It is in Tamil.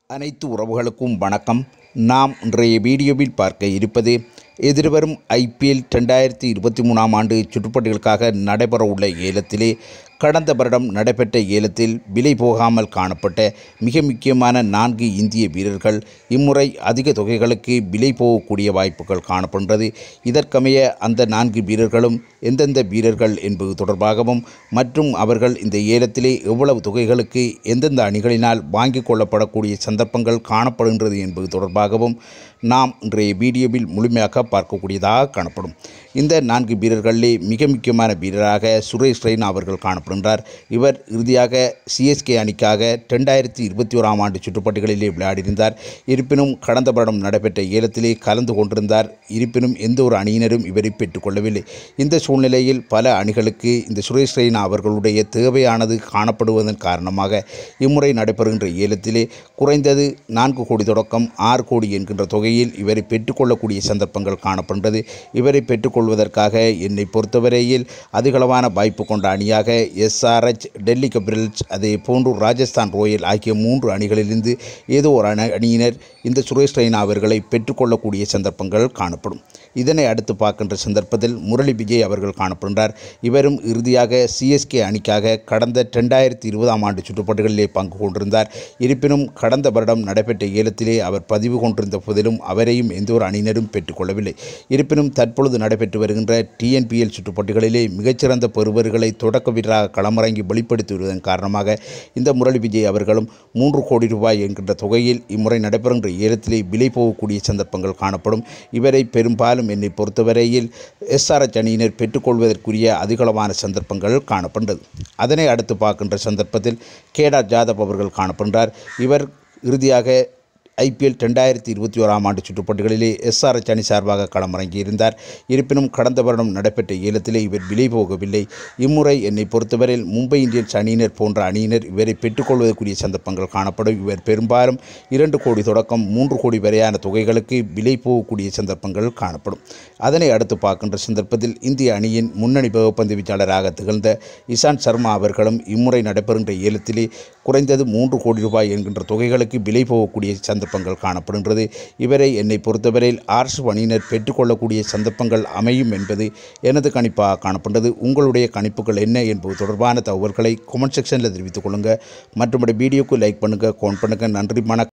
அனைத்து உறவுகளுக்கும் வணக்கம் நாம் இன்றைய வீடியோவில் பார்க்க இருப்பது எதிர்வரும் ஐபிஎல் ரெண்டாயிரத்தி இருபத்தி மூணாம் ஆண்டு சுற்றுப்பட்டிகளுக்காக நடைபெறவுள்ள ஏலத்திலே கடந்த வருடம் நடைபெற்ற ஏலத்தில் விலை போகாமல் காணப்பட்ட மிக முக்கியமான நான்கு இந்திய வீரர்கள் இம்முறை அதிக தொகைகளுக்கு விலை போகக்கூடிய வாய்ப்புகள் காணப்படுகிறது இதற்கமைய அந்த நான்கு வீரர்களும் எந்தெந்த வீரர்கள் என்பது தொடர்பாகவும் மற்றும் அவர்கள் இந்த ஏலத்திலே எவ்வளவு தொகைகளுக்கு எந்தெந்த அணிகளினால் வாங்கிக் கொள்ளப்படக்கூடிய சந்தர்ப்பங்கள் காணப்படுகின்றது என்பது தொடர்பாகவும் நாம் இன்றைய வீடியோவில் முழுமையாக பார்க்கக்கூடியதாக காணப்படும் இந்த நான்கு வீரர்களிலே மிக முக்கியமான வீரராக சுரேஷ் ரெய்னா அவர்கள் காணப்படுகின்றார் இவர் இறுதியாக சிஎஸ்கே அணிக்காக ரெண்டாயிரத்தி இருபத்தி ஓராம் ஆண்டு சுற்றுப்பட்டிகளிலே விளையாடியிருந்தார் இருப்பினும் கடந்த வருடம் நடைபெற்ற ஏலத்திலே கலந்து கொண்டிருந்தார் இருப்பினும் எந்த ஒரு அணியினரும் இவரை பெற்றுக்கொள்ளவில்லை இந்த சூழ்நிலையில் பல அணிகளுக்கு இந்த சுரேஷ் ரெய்னா அவர்களுடைய தேவையானது காணப்படுவதன் காரணமாக இம்முறை நடைபெறுகின்ற ஏலத்திலே குறைந்தது நான்கு கோடி தொடக்கம் ஆறு கோடி என்கின்ற தொகையில் இவரை பெற்றுக்கொள்ளக்கூடிய சந்தர்ப்பங்கள் காணப்படுகிறது இவரை பெற்றுக்கொள்வதற்காக என்னை பொறுத்தவரையில் அதிகளவான வாய்ப்பு கொண்ட அணியாக எஸ்ஆர்எச் டெல்லி கேபிட்டல்ஸ் அதே போன்று ராஜஸ்தான் ராயல் ஆகிய மூன்று அணிகளிலிருந்து ஏதோ ஒரு அணி அணியினர் இந்த சுரேஷ் ரெய்னா அவர்களை பெற்றுக்கொள்ளக்கூடிய சந்தர்ப்பங்கள் காணப்படும் இதனை அடுத்து பார்க்கின்ற சந்தர்ப்பத்தில் முரளி விஜய் அவர்கள் காணப்படுகிறார் இவரும் இறுதியாக சிஎஸ்கே அணிக்காக கடந்த ரெண்டாயிரத்தி இருபதாம் ஆண்டு சுற்றுப்பாட்டுகளிலே பங்கு கொண்டிருந்தார் இருப்பினும் கடந்த வருடம் நடைபெற்ற ஏலத்திலே அவர் பதிவு கொண்டிருந்த போதிலும் அவரையும் எந்த ஒரு அணியினரும் பெற்றுக்கொள்ளவில்லை இருப்பினும் தற்பொழுது நடைபெற்று வருகின்ற டிஎன்பிஎல் சுற்றுப்பாட்டுகளிலே மிகச்சிறந்த பெறுவர்களை தொடக்க வீரராக களமிறங்கி வெளிப்படுத்தி வருவதன் காரணமாக இந்த முரளி விஜய் அவர்களும் மூன்று கோடி ரூபாய் என்கின்ற தொகையில் இம்முறை நடைபெறுகின்ற ஏலத்திலே விலை போகக்கூடிய சந்தர்ப்பங்கள் காணப்படும் இவரை பெரும்பாலும் என்னை பொறுத்தவரையில் எஸ்ஆர்எச் அணியினர் பெற்றுக்கொள்வதற்குரிய அதிகளவான சந்தர்ப்பங்கள் காணப்படுகிறது அதனை அடுத்து பார்க்கின்ற சந்தர்ப்பத்தில் கேடார் ஜாதவ் அவர்கள் காணப்படுகிறார் இவர் இறுதியாக ஐபிஎல் ரெண்டாயிரத்தி இருபத்தி ஓராம் ஆண்டு சுற்றுப்பட்டுகளிலே எஸ்ஆர்எச் அணி சார்பாக களமிறங்கியிருந்தார் இருப்பினும் கடந்த வருடம் நடைபெற்ற ஏலத்திலே இவர் விலை போகவில்லை இம்முறை என்னை பொறுத்தவரையில் மும்பை இந்தியன்ஸ் அணியினர் போன்ற அணியினர் இவரை பெற்றுக்கொள்வதற்குரிய சந்தர்ப்பங்கள் காணப்படும் இவர் பெரும்பாலும் இரண்டு கோடி தொடக்கம் மூன்று கோடி வரையான தொகைகளுக்கு விலை போகக்கூடிய சந்தர்ப்பங்கள் காணப்படும் அதனை அடுத்து பார்க்கின்ற சந்தர்ப்பத்தில் இந்திய அணியின் முன்னணி வேகப்பந்து வீச்சாளராக திகழ்ந்த இசான் சர்மா அவர்களும் இம்முறை நடைபெறுகின்ற ஏலத்திலே குறைந்தது மூன்று கோடி ரூபாய் என்கின்ற தொகைகளுக்கு விலை போகக்கூடிய சந்தர்ப்பங்கள் காணப்படுகின்றது இவரை என்னை பொறுத்தவரையில் ஆர்ஸ் அணியினர் பெற்றுக்கொள்ளக்கூடிய சந்தர்ப்பங்கள் அமையும் என்பது எனது கணிப்பாக காணப்படுகிறது உங்களுடைய கணிப்புகள் என்ன என்பது தொடர்பான தகவல்களை கமெண்ட் செக்ஷனில் தெரிவித்துக் கொள்ளுங்கள் மற்றும் வீடியோக்கு லைக் பண்ணுங்கள் கமெண்ட் பண்ணுங்கள் நன்றி வணக்கம்